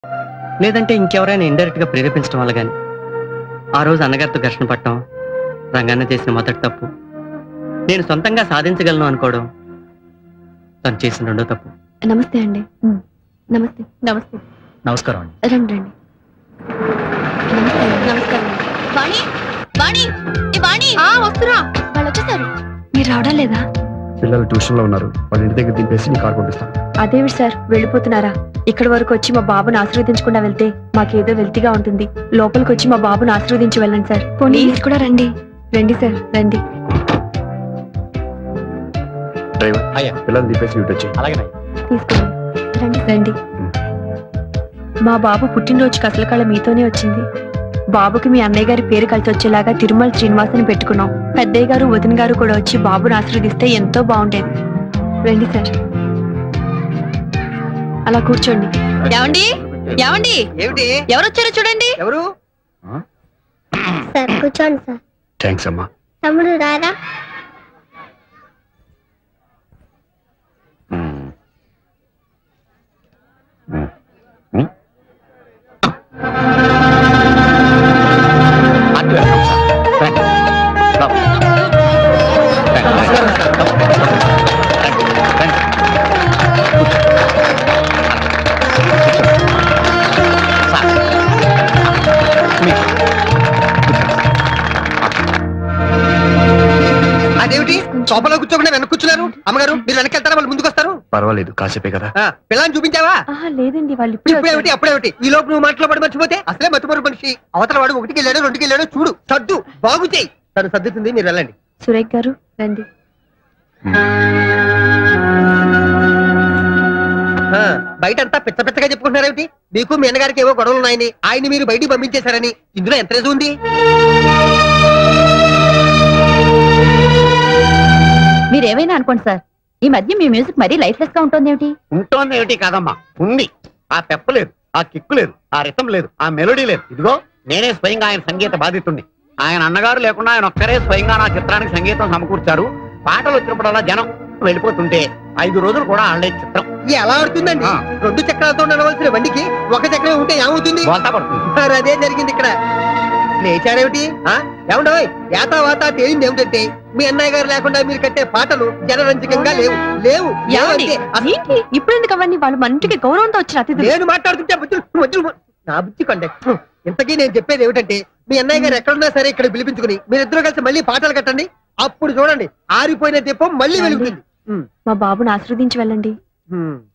లేదంటే ఇంకెవరైనా ఇండైరెక్ట్ గా ప్రేరేపించడం వల్ల గాని ఆ రోజు అన్నగారితో ఘర్షణ పట్టడం రంగన్న చేసిన మొదటి తప్పు నేను సొంతంగా సాధించగలను అనుకోవడం తను చేసిన రెండో తప్పు నమస్తే అండి నమస్తే నమస్తే నమస్కారం అండి రండి రండి నమస్కారం వాణి వాణి ఏ వాణి వస్తున్నా వాళ్ళు వచ్చేసారు మీరు రావడం లేదా పిల్లలు ట్యూషన్ లో ఉన్నారు వాళ్ళ ఇంటి దగ్గర దింపేసి నీ కార్ పంపిస్తాను అదేవి సార్ వెళ్ళిపోతున్నారా ఇక్కడి వరకు వచ్చి మా బాబుని ఆశీర్వదించకుండా వెళ్తే మాకేదో వెల్తిగా ఉంటుంది లోపలికి వచ్చి మా బాబుని ఆశీర్వదించి వెళ్ళండి సార్ ప్లీజ్ కూడా రండి రండి సార్ రండి డ్రైవర్ అయ్యా. పిల్లలు దింపేసి ఇటు వచ్చి అలాగే తీసుకోండి రండి రండి మా బాబు పుట్టినరోజుకి అసలు కళ మీతోనే వచ్చింది బాబుకి మీ అన్నయ్య గారి పేరు కలిసి వచ్చేలాగా తిరుమల శ్రీనివాసుని పెట్టుకున్నాం పెద్దయ్య గారు వదిన గారు కూడా వచ్చి బాబుని ఆశీర్వదిస్తే ఎంతో బాగుండేది రండి సార్ అలా కూర్చోండి ఏమండి ఏమండి ఏమిటి ఎవరు వచ్చారో చూడండి ఎవరు సార్ కూర్చోండి సార్ థ్యాంక్స్ అమ్మా తమ్ముడు రారా హార్టీ వెల్కమ్ సార్ రండి. Come. రండి, రండి. Come. రండి, రండి. కూర్చోండి. సార్. మీరు. అదేమిటి సోఫాలో కూర్చోకుండా వెనక్కి కూర్చున్నారు అమ్మగారు మీరు వెనక్కి వెళ్తారా వాళ్ళు ముందుకు వస్తారు పర్వాలేదు కాసేపే కదా ఆ, పిల్లని చూపించావా ఆహా, లేదండి వాళ్ళు ఇప్పుడు ఇప్పుడు ఏమిటి అప్పుడేమిటి ఈ లోపు నువ్వు మాటలో పడి మర్చిపోతే అసలే మర్చిపోరు మనిషి అవతల వాడు ఒకటికి వెళ్ళాడు రెండుకి వెళ్ళాడు చూడు సర్దు బాగు చేయి తను సర్దుతుంది మీరు వెళ్ళండి సురేఖ్ గారు రండి ఆ, బయట అంతా పిచ్చ పిచ్చగా చెప్పుకుంటున్నారేమిటి మీకు మీ అన్నగారికి ఏవో గొడవలు ఉన్నాయని ఆయన్ని మీరు బయటికి పంపించేశారని ఇందులో ఎంత రేజు ఉంది మీరేమైనా అనుకోండి సార్ ఈ మధ్య మీ మ్యూజిక్ మరీ లైఫ్లెస్ గా ఉంటుంది ఏమిటి ఉంటోంది ఏమిటి కాదమ్మా ఉంది ఆ పెప్ప లేదు ఆ కిక్కు లేదు ఆ రితం లేదు ఆ మెలోడీ లేదు ఇదిగో నేనే స్వయంగా ఆయన సంగీత బాధితుణ్ణి ఆయన అన్నగారు లేకుండా ఆయన ఒక్కరే స్వయంగా నా చిత్రానికి సంగీతం సమకూర్చారు పాటలు వచ్చినప్పుడల్లా జనం వెళ్ళిపోతుంటే ఐదు రోజులు కూడా ఆడలే చిత్రం ఇది ఎలా ఆడుతుందండి ఆ. రెండు చక్రాలతో నడవలసిన బండికి ఒక చక్రం ఉంటే ఏమవుతుంది బోల్తా పడుతుంది మరి అదే జరిగింది ఇక్కడ లేచారేమిటి ఆ? ఏమండోయ్ యాతా వాత తేలింది ఏమిటంటే మీ అన్నయ్య గారు లేకుండా మీరు కట్టే పాటలు జనరంజకంగా లేవు లేవు లేవు ఏమండి? అంతే. అసలు ఏంటి ఇప్పుడు ఎందుకు అవన్నీ వాళ్ళు మన ఇంటికి గౌరవంతో వచ్చిన అతిథులు నేను మాట్లాడుతుంటే బుద్ధులు బుద్ధులు నా బుద్ధి కొండే ఇంతకీ నేను చెప్పేది ఏమిటంటే మీ అన్నయ్య గారు ఎక్కడున్నా సరే ఇక్కడ పిలిపించుకుని మీరిద్దరూ కలిసి మళ్ళీ పాటలు కట్టండి అప్పుడు చూడండి ఆరిపోయిన దీపం మళ్ళీ వెలుగుతుంది ఉమ్, మా బాబుని ఆశీర్వదించి వెళ్ళండి ఉమ్.